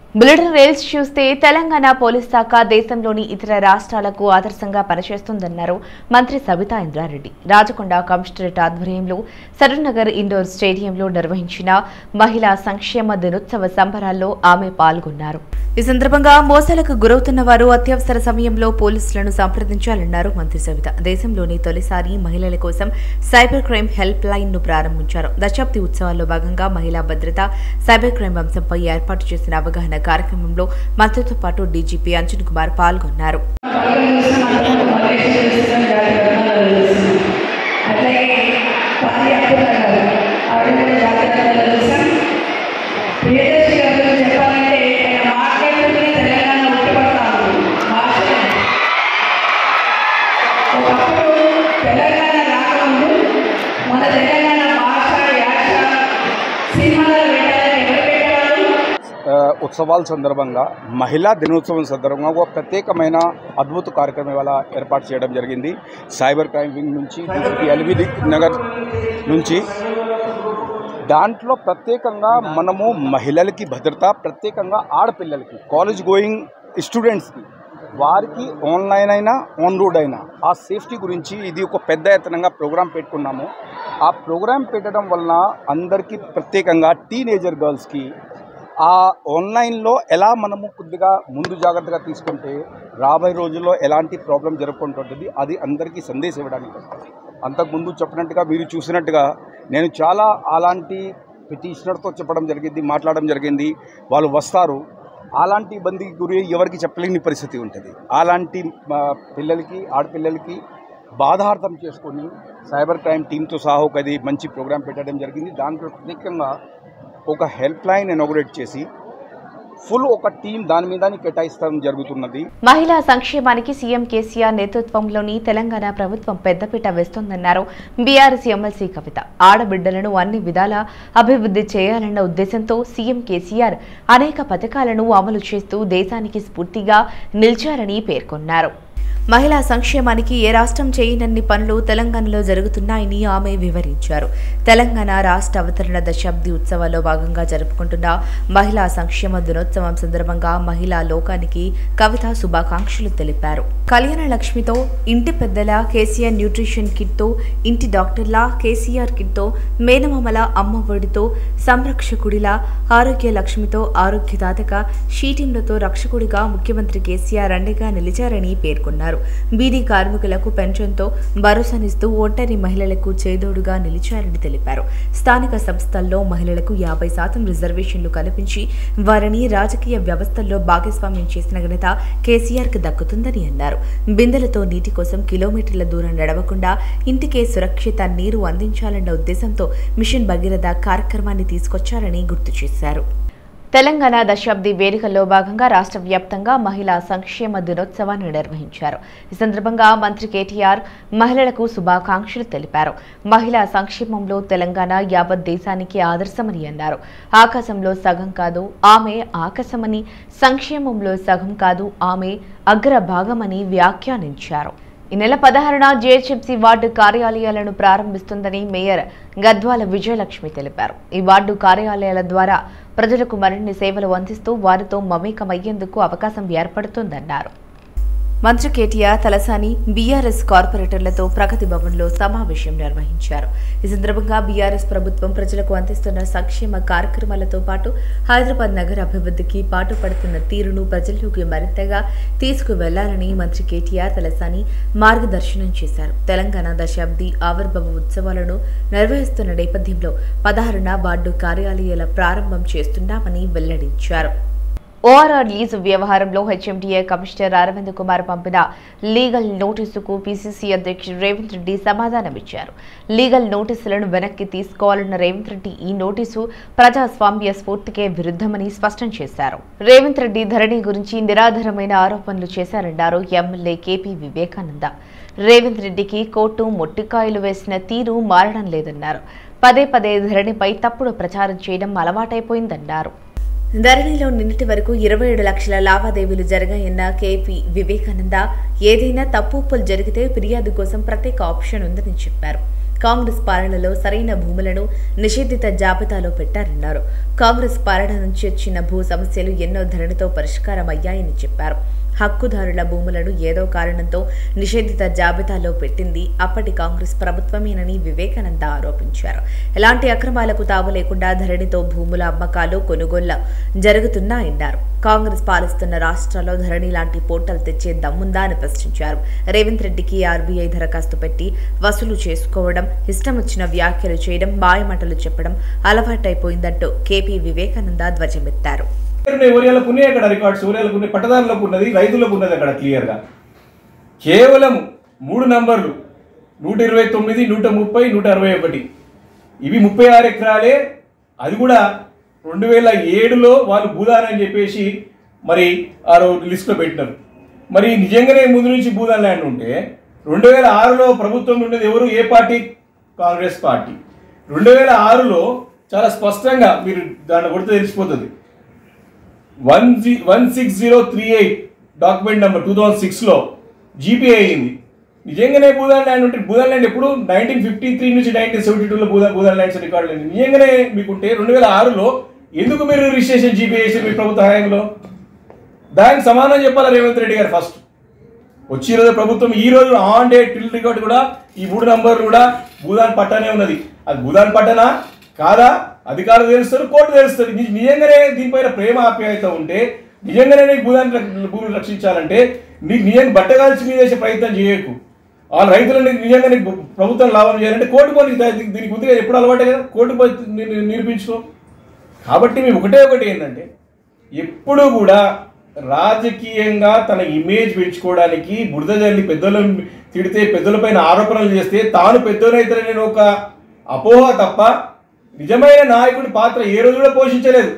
Bulletin rails చూస్తే Telangana police శాఖ దేశంలోని ఇతర రాష్ట్రాలకు ఆదర్శంగా పనిచేస్తుందన్నారు మంత్రి సబితా ఇంద్రారెడ్డి రాజకొండ కమిషనరేట్ ఆధ్వర్యంలో సరూర్నగర్ ఇండోర్ స్టేడియంలో నిర్వహించిన మహిళా సంక్షేమ దినోత్సవ సంబరాల్లో ఆమె పాల్గొన్నారు ఈ సందర్భంగా మోసాలకు గురవుతున్న వారు అత్యవసర సమయంలో పోలీసులను సంప్రదించాలన్నారు మంత్రి సవిత దేశంలోని తొలిసారి మహిళల కోసం సైబర్ క్రైమ్ హెల్ప్ లైన్ ను ప్రారంభించారు దశాబ్ది ఉత్సవాల్లో భాగంగా మహిళా భద్రత సైబర్ క్రైమ్ అంశంపై ఏర్పాటు చేసిన అవగాహన కార్యక్రమంలో మంత్రితో పాటు డీజీపీ అంజన్ కుమార్ పాల్గొన్నారు అట్లాగే పార్టీ అప్పున్నారు ఆవిడ జాతీయ తెలుసాం ప్రియదర్శి గారి గురించి చెప్పాలంటే ఆయన మాట్లాడుతూనే తెలంగాణ ఉట్టిపడతాను భాష ఒకప్పుడు తెలంగాణ రాకముందు మన తెలంగాణ భాష యాస సినిమాలు పెట్టాలని ఎవరు పెట్టేవాళ్ళు ఆ, ఉత్సవాల సందర్భంగా మహిళా దినోత్సవం సందర్భంగా ఒక ప్రత్యేకమైన అద్భుత కార్యక్రమం ఇవాళ ఏర్పాటు చేయడం జరిగింది సైబర్ క్రైమ్ వింగ్ నుంచి డీసీపీ ఎల్విది నగర్ నుంచి దాంట్లో ప్రత్యేకంగా మనము మహిళలకి భద్రత ప్రత్యేకంగా ఆడపిల్లలకి కాలేజ్ గోయింగ్ స్టూడెంట్స్కి వారికి ఆన్లైన్ అయినా ఆన్ రోడ్ అయినా ఆ సేఫ్టీ గురించి ఇది ఒక పెద్ద ఎత్తనంగా ప్రోగ్రాం పెట్టుకున్నాము ఆ ప్రోగ్రాం పెట్టడం వలన అందరికీ ప్రత్యేకంగా టీనేజర్ గర్ల్స్కి ఆ ఆన్లైన్లో ఎలా మనము కొద్దిగా ముందు జాగ్రత్తగా తీసుకుంటే రాబోయే రోజుల్లో ఎలాంటి ప్రాబ్లం జరగకుంటుంటుంది అది అందరికీ సందేశం ఇవ్వడానికి వస్తుంది అంతకుముందు చెప్పినట్టుగా మీరు చూసినట్టుగా నేను చాలా అలాంటి పిటిషనర్తో చెప్పడం జరిగింది మాట్లాడడం జరిగింది వాళ్ళు వస్తారు అలాంటి ఇబ్బందికి గురి ఎవరికి చెప్పలేని పరిస్థితి ఉంటుంది అలాంటి ఆ, పిల్లలకి ఆడపిల్లలకి బాధార్థం చేసుకొని సైబర్ క్రైమ్ టీంతో సహా ఒక అది మంచి ప్రోగ్రాం పెట్టడం జరిగింది దాంట్లో ప్రత్యేకంగా ఒక హెల్ప్ లైన్ ఇనాగ్రేట్ చేసి ఫుల్ ఒక టీం దాని మీద కేటాయిస్తాం జరుగుతున్నది మహిళా సంక్షేమానికి సీఎం కేసీఆర్ నేతృత్వంలోని తెలంగాణ ప్రభుత్వం పెద్దపీట వేస్తోందన్నారు బీఆర్ఎస్ ఎమ్మెల్సీ కవిత ఆడబిడ్డలను అన్ని విధాలా అభివృద్ధి చేయాలన్న ఉద్దేశంతో సీఎం కేసీఆర్ అనేక పథకాలను అమలు చేస్తూ దేశానికి స్ఫూర్తిగా నిలిచారని పేర్కొన్నారు మహిళా సంక్షేమానికి ఏ రాష్ట్రం చేయనన్ని పనులు తెలంగాణలో జరుగుతున్నాయని ఆమె వివరించారు తెలంగాణ రాష్ట్ర అవతరణ దశాబ్ది ఉత్సవాల్లో భాగంగా జరుపుకుంటున్న మహిళా సంక్షేమ దినోత్సవం సందర్భంగా మహిళా లోకానికి కవిత శుభాకాంక్షలు తెలిపారు కళ్యాణ లక్ష్మితో ఇంటి పెద్దల కేసీఆర్ న్యూట్రిషన్ కిట్తో ఇంటి డాక్టర్ల కేసీఆర్ కిట్తో మేనమామల అమ్మఒడితో సంరక్షకుడిలా ఆరోగ్య లక్ష్మితో ఆరోగ్యదాతగా షీటింగ్లతో రక్షకుడిగా ముఖ్యమంత్రి కేసీఆర్ అండగా నిలిచారని పేర్కొన్నారు బీడీ కార్మికులకు పెన్షన్తో భరోసానిస్తూ ఒంటరి మహిళలకు చేదోడుగా నిలిచారని తెలిపారు స్థానిక సంస్థల్లో మహిళలకు యాభై శాతం రిజర్వేషన్లు కల్పించి వారిని రాజకీయ వ్యవస్థల్లో భాగస్వామ్యం చేసిన ఘనత కేసీఆర్ కు దక్కుతుందని అన్నారు బిందెలతో నీటి కోసం కిలోమీటర్ల దూరం నడవకుండా ఇంటికే సురక్షిత నీరు అందించాలన్న ఉద్దేశంతో మిషన్ భగీరథ కార్యక్రమాన్ని తీసుకొచ్చారని గుర్తు చేశారు తెలంగాణ దశాబ్ది వేడుకల్లో భాగంగా రాష్ట్ర వ్యాప్తంగా మహిళా సంక్షేమ దినోత్సవాన్ని నిర్వహించారు ఈ సందర్భంగా మంత్రి కేటీఆర్ మహిళలకు శుభాకాంక్షలు తెలిపారు మహిళా సంక్షేమంలో తెలంగాణ యావత్ దేశానికి ఆదర్శమని అన్నారు ఆకాశంలో సగం కాదు ఆమె ఆకాశమని సంక్షేమంలో సగం కాదు ఆమె అగ్రభాగమని వ్యాఖ్యానించారు ఈ నెల పదహారున జీహెచ్ఎంసీ వార్డు కార్యాలయాలను ప్రారంభిస్తుందని మేయర్ గద్వాల విజయలక్ష్మి తెలిపారు ఈ వార్డు కార్యాలయాల ద్వారా ప్రజలకు మరిన్ని సేవలు అందిస్తూ వారితో మమేకమయ్యేందుకు అవకాశం ఏర్పడుతుందన్నారు మంత్రి కేటీఆర్ తలసాని బీఆర్ఎస్ కార్పొరేటర్లతో ప్రగతి భవన్లో సమావేశం నిర్వహించారు ఈ సందర్భంగా బీఆర్ఎస్ ప్రభుత్వం ప్రజలకు అందిస్తున్న సంక్షేమ కార్యక్రమాలతో పాటు హైదరాబాద్ నగర అభివృద్ధికి పాటుపడుతున్న తీరును ప్రజల్లోకి మరింతగా తీసుకువెళ్లాలని మంత్రి కేటీఆర్ తలసాని మార్గదర్శనం చేశారు తెలంగాణ దశాబ్ది ఆవిర్భావ ఉత్సవాలను నిర్వహిస్తున్న నేపథ్యంలో పదహారున వార్డు కార్యాలయాల ప్రారంభం చేస్తున్నామని వెల్లడించారు ఓఆర్ఆర్ లీజు వ్యవహారంలో హెచ్ఎండిఏ కమిషనర్ అరవింద్ కుమార్ పంపిన లీగల్ నోటీసుకు పీసీసీ అధ్యక్షుడు రేవంత్ రెడ్డి సమాధానమిచ్చారు లీగల్ నోటీసులను వెనక్కి తీసుకోవాలన్న రేవంత్ రెడ్డి ఈ నోటీసు ప్రజాస్వామ్య స్ఫూర్తికే విరుద్ధమని స్పష్టం చేశారు రేవంత్ రెడ్డి ధరణి గురించి నిరాధారమైన ఆరోపణలు చేశారన్నారు ఎమ్మెల్యే కేపీ వివేకానంద రేవంత్ రెడ్డికి కోర్టు మొట్టికాయలు వేసిన తీరు మారడం లేదన్నారు పదే పదే ధరణిపై తప్పుడు ప్రచారం చేయడం అలవాటైపోయిందన్నారు ధరణిలో నిన్నటి వరకు ఇరవై ఏడు లక్షల లావాదేవీలు జరిగాయన్న కేపీ వివేకానంద ఏదైనా తప్పు ఒప్పులు జరిగితే ఫిర్యాదు కోసం ప్రత్యేక ఆప్షన్ ఉందని చెప్పారు కాంగ్రెస్ పాలనలో సరైన భూములను నిషేధిత జాబితాలో పెట్టారన్నారు కాంగ్రెస్ పాలన నుంచి వచ్చిన భూ సమస్యలు ఎన్నో ధరణితో పరిష్కారం అయ్యాయని చెప్పారు హక్కుదారుల భూములను ఏదో కారణంతో నిషేధిత జాబితాలో పెట్టింది అప్పటి కాంగ్రెస్ ప్రభుత్వమేనని వివేకానంద ఆరోపించారు ఎలాంటి అక్రమాలకు తావు లేకుండా ధరణితో భూముల అమ్మకాలు కొనుగోళ్ల జరుగుతున్నాయన్నారు కాంగ్రెస్ పాలిస్తున్న రాష్ట్రాల్లో ధరణి లాంటి పోర్టల్ తెచ్చే దమ్ముందా అని ప్రశ్నించారు రేవంత్ రెడ్డికి ఆర్బీఐ దరఖాస్తు పెట్టి వసూలు చేసుకోవడం ఇష్టం వచ్చిన వ్యాఖ్యలు చేయడం మాయమాటలు చెప్పడం అలవాటైపోయిందంటూ కేపీ వివేకానంద ధ్వజమెత్తారు ఒరియాలకు ఉన్నాయి అక్కడ రికార్డ్స్ ఒరియాలకు ఉన్నాయి పట్టదారులకు ఉన్నది రైతులకు ఉన్నది అక్కడ క్లియర్గా కేవలం మూడు నంబర్లు నూట ఇరవై తొమ్మిది నూట ముప్పై నూట అరవై ఒకటి ఇవి ముప్పై ఆరు ఎకరాలే అది కూడా రెండు వేల ఏడులో వాళ్ళు భూదాన్ అని చెప్పేసి మరి ఆ లిస్ట్లో పెట్టినారు మరి నిజంగానే ముందు నుంచి భూదాన్ ల్యాండ్ ఉంటే రెండు వేల ఆరులో ప్రభుత్వం ఉండేది ఎవరు ఏ పార్టీ కాంగ్రెస్ పార్టీ రెండు వేల ఆరులో చాలా స్పష్టంగా మీరు దాన్ని కొడితే తెలిసిపోతుంది one G one six zero three eight document number two thousand సిక్స్లో జీపీ అయింది నిజంగానే భూదాన్ ల్యాండ్ ఉంటే భూదాన్ ల్యాండ్ ఎప్పుడు నైన్టీన్ ఫిఫ్టీ త్రీ నుంచి నైన్టీన్ సెవెంటీ టూలో భూదా భూదాన్ ల్యాండ్స్ రికార్డు లేదు నిజంగానే మీకుంటే రెండు వేల ఆరులో ఎందుకు మీరు రిజిస్ట్రేషన్ జీపీ చేసి మీ ప్రభుత్వ హయాంలో దానికి సమాధానం చెప్పాలి రేవంత్ రెడ్డి గారు ఫస్ట్ వచ్చి రోజు ప్రభుత్వం ఈ రోజు ఆన్ డే టిల్ రికార్డు కూడా ఈ మూడు నంబర్లు కూడా భూదాన్ పట్టానే ఉన్నది అది భూదాన్ పట్టనా కాదా అధికారులు తెలుస్తారు కోర్టు తెలుస్తుంది ని- నిజంగానే దీనిపైన ప్రేమ ఆప్యాయత ఉంటే నిజంగానే నీకు భూదాన్ని రక్ష- భూమిని రక్షించాలంటే నీకు నిజంగా బట్టగాల్చి మీద చేసే ప్రయత్నం చేయకు ఆ రైతులను నిజంగా నీకు ప్రభుత్వం లాభం చేయాలంటే కోర్టు పోయి దీనికి దీనికి ముందుగా ఎప్పుడు అలవాటే కదా కోర్టు పోయి ని- ని- నిరూపించుకో కాబట్టి మేము ఒకటే ఒకటి ఏంటంటే ఎప్పుడు కూడా రాజకీయంగా తన ఇమేజ్ పెంచుకోవడానికి బురద జల్లి పెద్దలను తిడితే పెద్దలపైన ఆరోపణలు చేస్తే తాను పెద్దనైతే ఒక అపోహ తప్ప నిజమైన నాయకుడి పాత్ర ఏ రోజు కూడా పోషించలేదు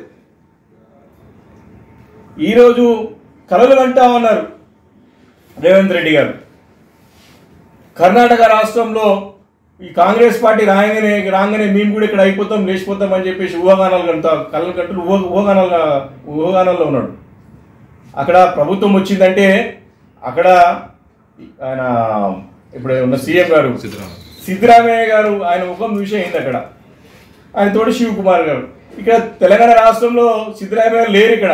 ఈరోజు కలలు కంటా ఉన్నారు రేవంత్ రెడ్డి గారు కర్ణాటక రాష్ట్రంలో ఈ కాంగ్రెస్ పార్టీ రాగానే రాగానే మేము కూడా ఇక్కడ అయిపోతాం లేచిపోతాం అని చెప్పేసి ఊహాగానాలు కంటా కళ్ళలు కంటూ ఊహ ఊహాగానాలు ఊహాగానాల్లో ఉన్నాడు అక్కడ ప్రభుత్వం వచ్చిందంటే అక్కడ ఆయన ఇప్పుడు ఉన్న సీఎం గారు సిద్ధరామయ్య గారు ఆయన ముఖం చూసే అయింది అక్కడ ఆయన తోడు శివకుమార్ గారు ఇక్కడ తెలంగాణ రాష్ట్రంలో సిద్ధరామయ్య గారు లేరు ఇక్కడ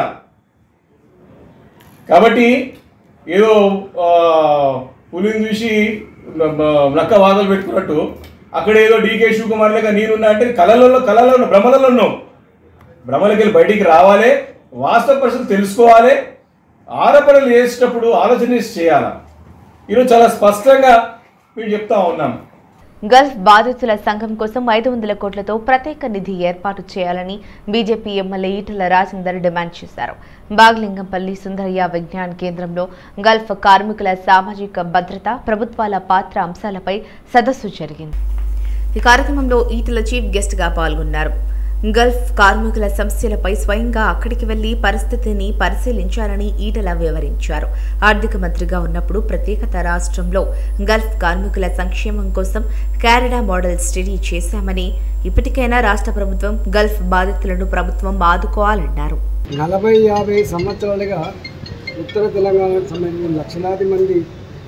కాబట్టి ఏదో ఆ, పులిని చూసి న- న- నక్క వాదలు పెట్టుకున్నట్టు అక్కడ ఏదో డీకే శివకుమార్ లేక నేనున్నా అంటే కళలలో కళలో ఉన్న భ్రమలలో ఉన్నావు భ్రమలకి వెళ్ళి బయటికి రావాలి వాస్తవ పరిస్థితులు తెలుసుకోవాలి ఆరోపణలు చేసేటప్పుడు ఆలోచన చేసి చేయాలి ఈరోజు చాలా స్పష్టంగా మేము చెప్తా ఉన్నాం గల్ఫ్ బాధితుల సంఘం కోసం ఐదు వందల కోట్లతో ప్రత్యేక నిధి ఏర్పాటు చేయాలని BJP MLA Etela Rajender demand చేశారు బాగ్లింగంపల్లి సుందరయ్య విజ్ఞాన్ కేంద్రంలో గల్ఫ్ కార్మికుల సామాజిక భద్రత ప్రభుత్వాల పాత్ర అంశాలపై సదస్సు జరిగింది ఈ కార్యక్రమంలో ఈటల చీఫ్ గెస్ట్ గా పాల్గొన్నారు గల్ఫ్ కార్మికుల సమస్యలపై స్వయంగా అక్కడికి వెళ్లి పరిస్థితిని పరిశీలించారని ఈటల వివరించారు ఆర్థిక మంత్రిగా ఉన్నప్పుడు ప్రత్యేకత రాష్ట్రంలో గల్ఫ్ కార్మికుల సంక్షేమం కోసం కారిడా మోడల్ స్టడీ చేశామని ఇప్పటికైనా రాష్ట్ర ప్రభుత్వం గల్ఫ్ బాధితులను ప్రభుత్వం ఆదుకోవాలన్నారు నలభై యాభై సంవత్సరాలుగా ఉత్తర తెలంగాణకు సంబంధించిన లక్షలాది మంది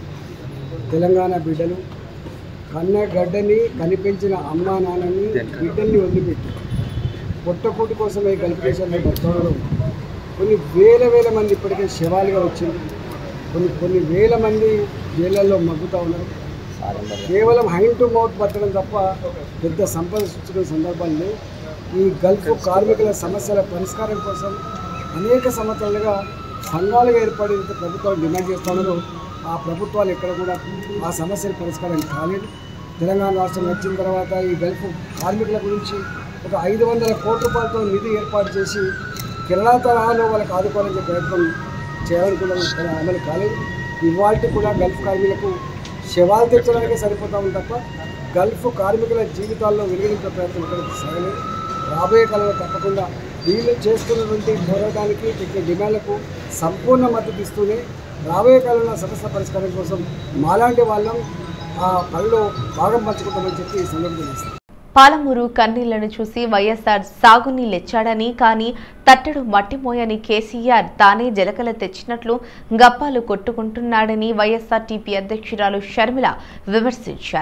తెలంగాణ బిడ్డలు కన్న గడ్డని కనిపించిన అమ్మా నాన్నని బిడ్డల్ని వదిలిపెట్టి పొట్టకూటి కోసమే కల్పికేషన్ బతకడంలో కొన్ని వేల వేల మంది ఇప్పటికే శవాలుగా వచ్చింది కొన్ని కొన్ని వేల మంది జైళ్ళల్లో మగ్గుతూ ఉన్నారు కేవలం హైన్ టు మౌత్ పట్టడం తప్ప పెద్ద సంపద సృష్టించిన సందర్భాలు లేవు ఈ గల్ఫ్ కార్మికుల సమస్యల పరిష్కారం కోసం అనేక సంవత్సరాలుగా సంఘాలుగా ఏర్పడి ప్రభుత్వాలు డిమాండ్ చేస్తున్నారు ఆ ప్రభుత్వాలు ఎక్కడ కూడా ఆ సమస్యల పరిష్కారం కాలేదు తెలంగాణ రాష్ట్రం వచ్చిన తర్వాత ఈ గల్ఫ్ కార్మికుల గురించి ఒక ఐదు వందల కోట్ల రూపాయలతో నిధి ఏర్పాటు చేసి కేరళ తరహాలో వాళ్ళకి ఆదుకోవాలని ప్రయత్నం చేయాలనుకున్నాం కానీ అమలు కాలేదు ఇవాళ కూడా గల్ఫ్ కార్మికులకు శవాలు తెచ్చడానికే సరిపోతా ఉంది తప్ప గల్ఫ్ కార్మికుల జీవితాల్లో వెలుగునింపే ప్రయత్నం ఇక్కడ సాగలేదు రాబోయే కాలంలో తప్పకుండా వీళ్ళు చేస్తున్నటువంటి పోరాటానికి పెట్టే డిమాండ్లకు సంపూర్ణ మద్దతు ఇస్తూనే రాబోయే కాలంలో సమస్య పరిష్కారం కోసం మాలాంటి వాళ్ళం ఆ పనిలో భాగం పంచుకుంటామని చెప్పి ఈ సందర్భంగా చేస్తాం పాలమూరు కన్నీళ్లను చూసి వైఎస్ఆర్ సాగునీళ్ళెచ్చాడని కానీ తట్టడు మట్టిమోయని కేసీఆర్ తానే జలకల తెచ్చినట్లు గప్పాలు కొట్టుకుంటున్నాడని వైఎస్ఆర్ టీపీ అధ్యక్షురాలు షర్మిల విమర్శించారు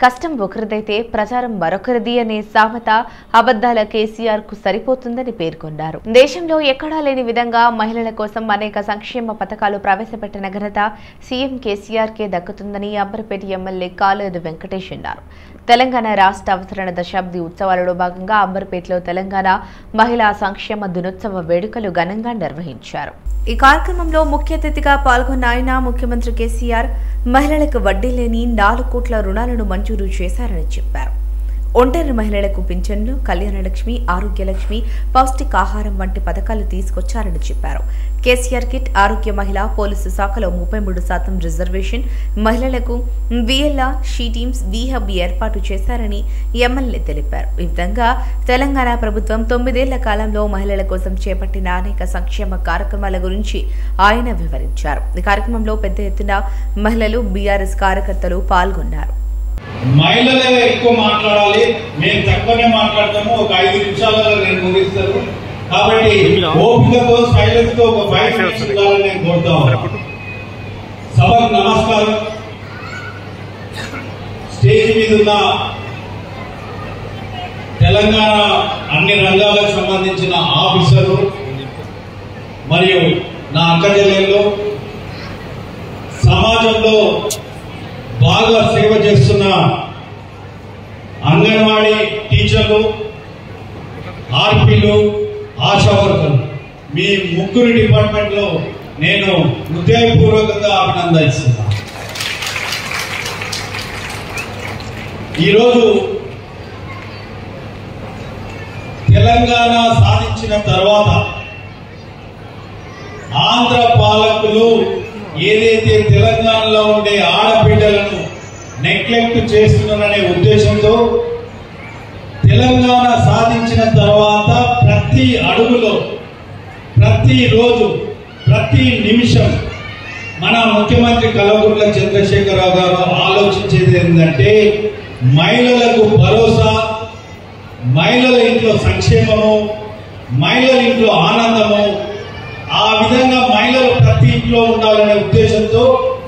కష్టం ఒకరిదైతే ప్రచారం మరొకరిది అనే సామెత అబద్దాల కేసీఆర్ కు సరిపోతుందని పేర్కొన్నారు దేశంలో ఎక్కడా లేని విధంగా మహిళల కోసం అనేక సంక్షేమ పథకాలు ప్రవేశపెట్టిన ఘనత సీఎం కేసీఆర్ కే దక్కుతుందని అంబర్పేట ఎమ్మెల్యే కాలేరు వెంకటేష్ అన్నారు తెలంగాణ రాష్ట్ర అవతరణ దశాబ్ది ఉత్సవాలలో భాగంగా అంబర్పేటలో తెలంగాణ మహిళా సంక్షేమ దినోత్సవ వేడుకలు ఘనంగా నిర్వహించారు ఈ కార్యక్రమంలో ముఖ్య అతిథిగా పాల్గొన్న ఆయన ముఖ్యమంత్రి కేసీఆర్ మహిళలకు వడ్డీ లేని నాలుగు కోట్ల రుణాలను మంజూరు చేశారని చెప్పారు ఒంటరి మహిళలకు పింఛన్లు కళ్యాణలక్ష్మి ఆరోగ్యలక్ష్మి పౌష్టికాహారం వంటి పథకాలు తీసుకొచ్చారని చెప్పారు కేసీఆర్ కిట్ ఆరోగ్య మహిళ పోలీసు శాఖలో ముప్పై మూడు శాతం రిజర్వేషన్ మహిళలకు VLR she teams we hub ఏర్పాటు చేశారని ఎమ్మెల్యే తెలిపారు ఈ విధంగా తెలంగాణ ప్రభుత్వం తొమ్మిదేళ్ల కాలంలో మహిళల కోసం చేపట్టిన అనేక సంక్షేమ కార్యక్రమాల గురించి ఆయన వివరించారు ఈ కార్యక్రమంలో పెద్ద ఎత్తున మహిళలు బీఆర్ఎస్ కార్యకర్తలు పాల్గొన్నారు మహిళలే ఎక్కువ మాట్లాడాలి మేము తక్కువనే మాట్లాడతాము ఒక ఐదు నిమిషాలలో నేను ముగిస్తాను కాబట్టి ఓపికతో సైలెన్స్ తో ఒక ఫైవ్ మినిట్స్ ఉండాలని నేను కోరుతా ఉన్నాను. సభకు నమస్కారం స్టేజ్ మీద ఉన్న తెలంగాణ అన్ని రంగాలకు సంబంధించిన ఆఫీసర్లు మరియు నా అక్క చెల్లెళ్ళు సమాజంలో బాగా సేవ చేస్తున్న అంగన్వాడీ టీచర్లు ఆర్పీలు ఆశా వర్కర్లు మీ ముగ్గురు డిపార్ట్మెంట్ లో నేను హృదయపూర్వకంగా అభినందిస్తున్నా ఈరోజు తెలంగాణ సాధించిన తర్వాత ఆంధ్ర పాలకులు ఏదైతే తెలంగాణలో ఉండే ఆడబిడ్డలను నెగ్లెక్ట్ చేస్తున్నారనే ఉద్దేశంతో తెలంగాణ సాధించిన తర్వాత ప్రతి అడుగులో ప్రతి రోజు ప్రతి నిమిషం మన ముఖ్యమంత్రి కల్వకుంట్ల చంద్రశేఖరరావు గారు ఆలోచించేది ఏంటంటే మహిళలకు భరోసా మహిళల ఇంట్లో సంక్షేమము మహిళల ఇంట్లో ఆనందము ఆ విధంగా మహిళలు ప్రతి ఇంట్లో ఉండాలనే ఉద్దేశంతో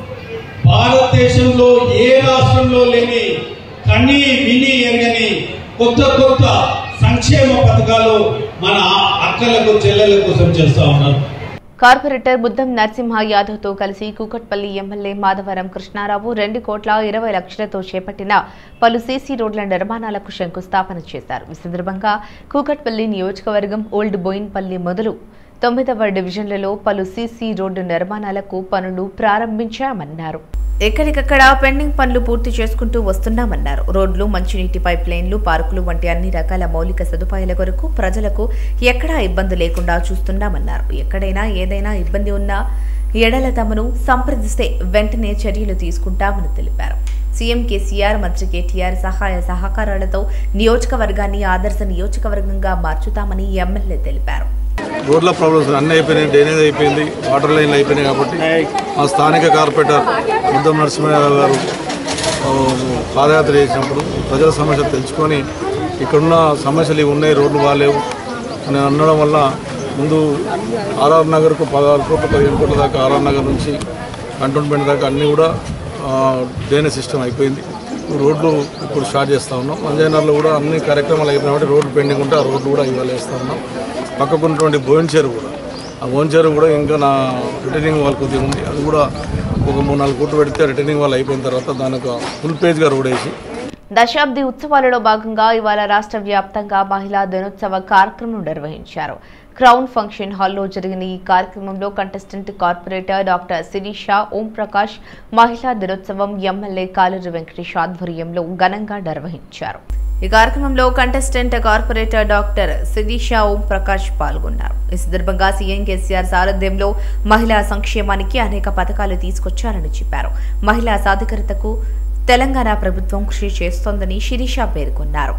భారతదేశంలో ఏ రాష్ట్రంలో లేని కని విని ఎరగని కొత్త కొత్త సంక్షేమ పథకాలు మన అక్కలకు చెల్లెల కోసం చేస్తా ఉన్నారు కార్పొరేటర్ బుద్ధం నరసింహ యాదవ్ తో కలిసి కూకట్పల్లి ఎమ్మెల్యే మాధవరం కృష్ణారావు రెండు కోట్ల ఇరవై లక్షలతో చేపట్టిన పలు సీసీ రోడ్ల నిర్మాణాలకు శంకుస్థాపన చేశారు ఈ సందర్భంగా కూకట్పల్లి నియోజకవర్గం ఓల్డ్ బోయిన్పల్లి మొదలు తొమ్మిదవ డివిజన్లలో పలు సీసీ రోడ్డు నిర్మాణాలకు పనులు ప్రారంభించామన్నారు ఎక్కడికక్కడ పెండింగ్ పనులు పూర్తి చేసుకుంటూ వస్తున్నామన్నారు రోడ్లు మంచినీటి పైప్ లైన్లు పార్కులు వంటి అన్ని రకాల మౌలిక సదుపాయాల కొరకు ప్రజలకు ఎక్కడా ఇబ్బంది లేకుండా చూస్తున్నామన్నారు ఎక్కడైనా ఏదైనా ఇబ్బంది ఉన్నా ఎడల తమను సంప్రదిస్తే వెంటనే చర్యలు తీసుకుంటామని తెలిపారు సీఎం కేసీఆర్ మంత్రి కేటీఆర్ సహాయ సహకారాలతో నియోజకవర్గాన్ని ఆదర్శ నియోజకవర్గంగా మార్చుతామని ఎమ్మెల్యే తెలిపారు రోడ్ల ప్రాబ్లమ్స్ అన్నీ అయిపోయినాయి డ్రైనేజ్ అయిపోయింది వాటర్ లైన్లు అయిపోయినాయి కాబట్టి మా స్థానిక కార్పొరేటర్ ముద్దం నరసింహరావు గారు ఆ, పాదయాత్ర చేసినప్పుడు ప్రజల సమస్యలు తెలుసుకొని ఇక్కడున్న సమస్యలు ఇవి ఉన్నాయి రోడ్లు బాగాలేవు అని అనడం వల్ల ముందు ఆర్ఆర్ నగర్కు పదహారు కోట్ల పదిహేను కోట్ల దాకా ఆర్ఆర్ నగర్ నుంచి కంటోన్మెంట్ దాకా అన్నీ కూడా డ్రైనేజ్ సిస్టమ్ అయిపోయింది రోడ్లు ఇప్పుడు స్టార్ట్ చేస్తూ ఉన్నాం మంజానర్లో కూడా అన్ని కార్యక్రమాలు అయిపోయినాయి కాబట్టి రోడ్లు పెండింగ్ ఉంటే ఆ రోడ్లు కూడా ఇవాళ వేస్తూ ఉన్నాం పక్కకు ఉన్నటువంటి భువన్ చెరువు కూడా ఆ భువన్ చెరువు కూడా ఇంకా నా రిటర్నింగ్ వాల్ కొద్దిగా ఉంది అది కూడా ఒక మూడు నాలుగు కోట్లు పెడితే రిటర్నింగ్ వాల్ అయిపోయిన తర్వాత దానికి ఫుల్ పేజ్గా రోడ్ వేసి దశాబ్ది ఉత్సవాలలో భాగంగా ఇవాళ రాష్ట్ర వ్యాప్తంగా మహిళా దినోత్సవ కార్యక్రమం నిర్వహించారు క్రౌన్ ఫంక్షన్ హాల్లో జరిగిన ఈ కార్యక్రమంలో contestant corporator doctor Sirisha Om Prakash మహిళా దినోత్సవం ఎమ్మెల్యే కాలూరు వెంకటేష్ ఆధ్వర్యంలో ఘనంగా నిర్వహించారు ఈ కార్యక్రమంలో contestant corporator doctor Sirisha Om Prakash పాల్గొన్నారు ఈ సందర్భంగా సీఎం కేసీఆర్ సారథ్యంలో మహిళా సంక్షేమానికి అనేక పథకాలు తీసుకొచ్చారని చెప్పారు మహిళా సాధికారతకు తెలంగాణ ప్రభుత్వం కృషి చేస్తోందని శిరీష పేర్కొన్నారు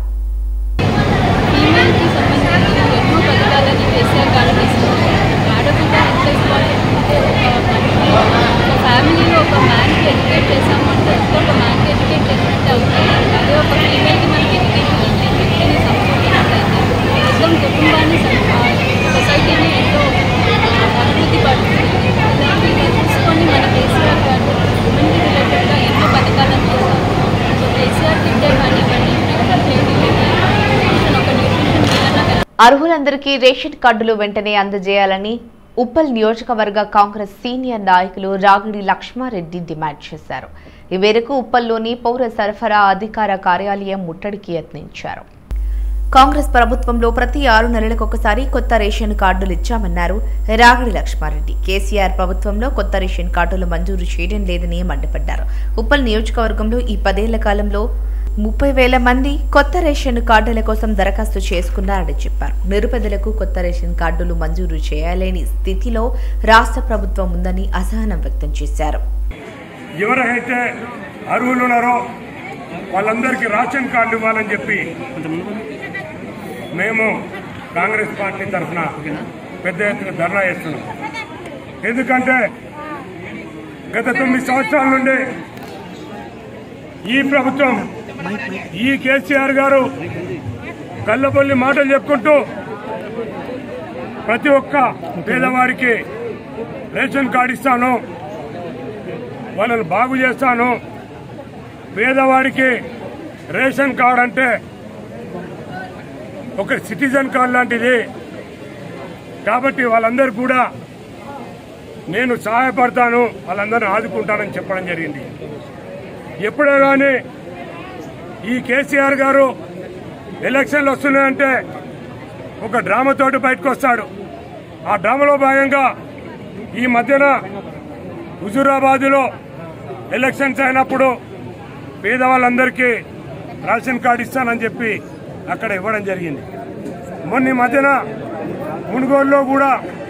ఫీమేల్కి సంబంధించిన ఎన్నో పథకాలని కేసీఆర్ గారు తీసుకున్నారు ఆడపిల్ల ఎంత ఇంపార్టెంట్ అంటే ఒక ఒక ఫ్యామిలీలో ఒక మ్యాన్కి ఎడ్యుకేట్ చేసాము అంటే ఎంతో ఒక మ్యాన్కి ఎడ్యుకేట్ చేసినట్టు అవుతుంది అదే ఒక ఫీమేల్కి మనకి ఎడ్యుకేషన్ అంటే వ్యక్తిని సంస్కృతినట్టయితే మొత్తం కుటుంబాన్ని సొసైటీని ఎంతో అభివృద్ధి పడుతుంది ఇలాంటివి తీసుకొని మన కేసీఆర్ గారు ఉమెన్కి రిలేటెడ్గా ఎన్నో పథకాలను చేశారు సో కేసీఆర్కి అర్హులందరికీ రేషన్ కార్డులు వెంటనే అందజేయాలని ఉప్పల్ నియోజకవర్గ కాంగ్రెస్ సీనియర్ నాయకులు రాగిడి లక్ష్మారెడ్డి డిమాండ్ చేశారు ఈ మేరకు ఉప్పల్లోని పౌర సరఫరా అధికార కార్యాలయం ముట్టడికి యత్నించారు కాంగ్రెస్ ప్రభుత్వంలో ప్రతి ఆరు నెలలకు ఒకసారి కొత్త రేషన్ కార్డులు ఇచ్చామన్నారు రాగిడి లక్ష్మారెడ్డి కేసీఆర్ ప్రభుత్వంలో కొత్త రేషన్ కార్డులు మంజూరు చేయడం లేదని మండిపడ్డారు ఉప్పల్ నియోజకవర్గంలో ఈ పదేళ్ల కాలంలో ముప్పై వేల మంది కొత్త రేషన్ కార్డుల కోసం దరఖాస్తు చేసుకున్నారని చెప్పారు నిరుపేదలకు కొత్త రేషన్ కార్డులు మంజూరు చేయాలేని స్థితిలో రాష్ట్ర ప్రభుత్వం ఉందని అసహనం వ్యక్తం చేశారు ఎవరైతే అర్హులు ఉన్నారో వాళ్ళందరికీ రేషన్ కార్డు ఇవ్వాలని చెప్పి మేము కాంగ్రెస్ పార్టీ తరఫున పెద్ద ఎత్తున ధర్నా చేస్తున్నాం ఎందుకంటే గత తొమ్మిది సంవత్సరాల నుండి ఈ ప్రభుత్వం ఈ కేసీఆర్ గారు కళ్ళబొల్లి మాటలు చెప్పుకుంటూ ప్రతి ఒక్క పేదవారికి రేషన్ కార్డు ఇస్తాను వాళ్ళని బాగు చేస్తాను పేదవాడికి రేషన్ కార్డు అంటే ఒక సిటిజన్ కార్డు లాంటిది కాబట్టి వాళ్ళందరూ కూడా నేను సహాయపడతాను వాళ్ళందరిని ఆదుకుంటానని చెప్పడం జరిగింది ఎప్పుడే కానీ ఈ కేసీఆర్ గారు ఎలక్షన్లు వస్తున్నాయంటే ఒక డ్రామాతోటి బయటకు వస్తాడు ఆ డ్రామాలో భాగంగా ఈ మధ్యన హుజూరాబాద్లో ఎలక్షన్స్ అయినప్పుడు పేదవాళ్ళందరికీ రేషన్ కార్డు ఇస్తానని చెప్పి అక్కడ ఇవ్వడం జరిగింది మొన్న ఈ మధ్యన మునుగోడులో కూడా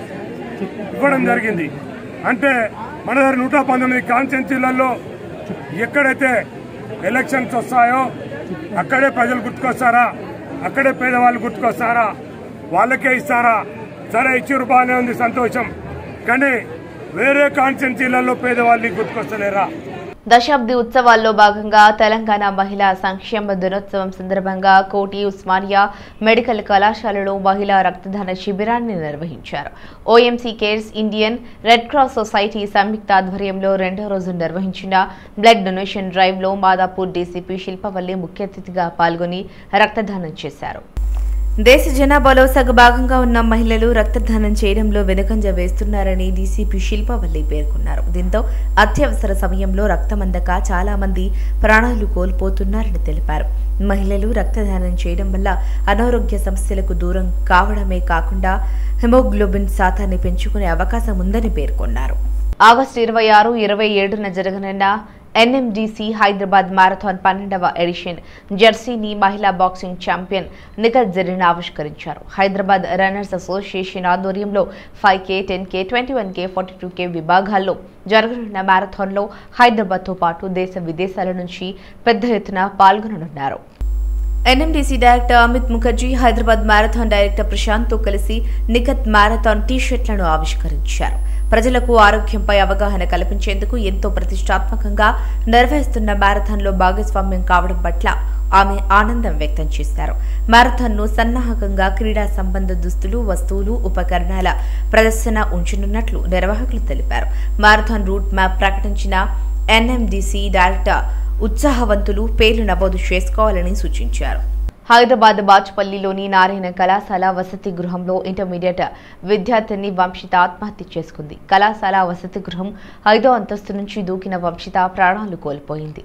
ఇవ్వడం జరిగింది అంటే మన దగ్గర నూట పంతొమ్మిది కాన్స్టిట్యున్సీలలో ఎక్కడైతే ఎలక్షన్స్ వస్తాయో అక్కడే ప్రజలు గుర్తుకొస్తారా అక్కడే పేదవాళ్ళు గుర్తుకొస్తారా వాళ్ళకే ఇస్తారా సరే ఇచ్చి బాగానే ఉంది సంతోషం కానీ వేరే కాన్స్టిట్యున్సీలలో పేదవాళ్ళకి గుర్తుకొస్తలేరా దశాబ్ది ఉత్సవాల్లో భాగంగా తెలంగాణ మహిళా సంక్షేమ దినోత్సవం సందర్భంగా కోటి ఉస్మానియా మెడికల్ కళాశాలలో మహిళా రక్తదాన శిబిరాన్ని నిర్వహించారు OMC cares Indian red cross society సంయుక్త ఆధ్వర్యంలో రెండో రోజు నిర్వహించిన బ్లడ్ డొనేషన్ డ్రైవ్ లో మాదాపూర్ డీసీపీ శిల్పవల్లి ముఖ్య అతిథిగా పాల్గొని రక్తదానం చేశారు దేశ జనాభాలో సగభాగంగా ఉన్న మహిళలు రక్తదానం చేయడంలో వెనుకంజ వేస్తున్నారని డీసీపీ శిల్పవల్లి పేర్కొన్నారు దీంతో అత్యవసర సమయంలో రక్తం అందక చాలా మంది ప్రాణాలు కోల్పోతున్నారని తెలిపారు మహిళలు రక్తదానం చేయడం వల్ల అనారోగ్య సమస్యలకు దూరం కావడమే కాకుండా హెమోగ్లోబిన్ శాతాన్ని పెంచుకునే అవకాశం ఉందని పేర్కొన్నారు ఆగస్టు ఇరవై ఆరు ఇరవై ఏడున జరగనున్న ఎన్ఎండిసి హైదరాబాద్ మారథాన్ పన్నెండవ ఎడిషన్ జెర్సీని మహిళా బాక్సింగ్ ఛాంపియన్ నిఖత్ జరీన్ ఆవిష్కరించారు హైదరాబాద్ రన్నర్స్ అసోసియేషన్ ఆధ్వర్యంలో five K ten K twenty one K forty two K విభాగాల్లో జరగనున్న మారథాన్లో హైదరాబాద్తో పాటు దేశ విదేశాల నుంచి పెద్ద ఎత్తున పాల్గొననున్నారు NMDC director Amit Mukherjee Hyderabad marathon director ప్రశాంత్తో కలిసి నిఖత్ మారథాన్ టీషర్ట్లను ఆవిష్కరించారు ప్రజలకు ఆరోగ్యంపై అవగాహన కల్పించేందుకు ఎంతో ప్రతిష్టాత్మకంగా నిర్వహిస్తున్న మారథాన్లో భాగస్వామ్యం కావడం పట్ల ఆమె ఆనందం వ్యక్తం చేశారు మారథాన్ను సన్నాహకంగా క్రీడా సంబంధ దుస్తులు వస్తువులు ఉపకరణాల ప్రదర్శన ఉంచనున్నట్లు నిర్వాహకులు తెలిపారు మారథాన్ రూట్ మ్యాప్ ప్రకటించిన ఎన్ఎండిసి డైరెక్టర్ ఉత్సాహవంతులు పేర్లు నమోదు చేసుకోవాలని సూచించారు హైదరాబాద్ బాచ్పల్లిలోని నారాయణ కళాశాల వసతి గృహంలో ఇంటర్మీడియట్ విద్యార్థిని వంశిత ఆత్మహత్య చేసుకుంది కళాశాల వసతి గృహం ఐదో అంతస్తు నుంచి దూకిన వంశిత ప్రాణాలు కోల్పోయింది